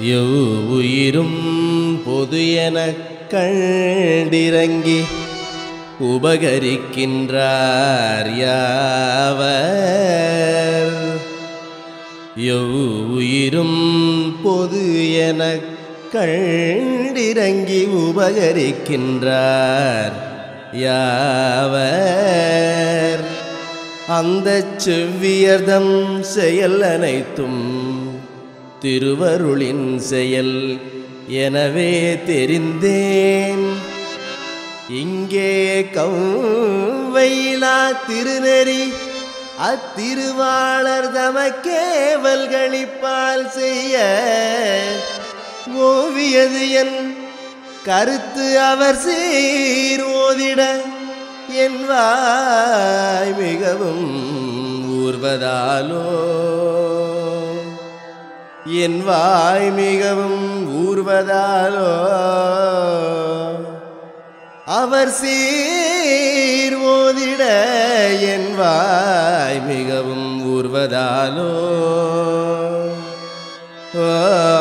எவ்வுயிரும் பொது எனக் கண்டிறங்கி உபகரிக்கின்றார் யாவர் எவ்வுயிரும் பொது எனக் கண்டிறங்கி உபகரிக்கின்றார் யாவர் அந்த செவ்வியர்தம் செயல் அனைத்தும் திருவருளின் செயல் எனவே தெரிந்தேன் இங்கே கௌவையிலா திருநெறி அத்திருவாளர் தமக்கேவல்களிப்பால் செய்ய ஓவியது என் கருத்து அவர் சீர் ஓதிட என் வாய் மிகவும் ஊர்வதாலோ என் வாய் மிகவும் ஊர்வதாலோ அவர் சீர் ஓதிட என் வாய் மிகவும் ஊர்வதாலோ ஆ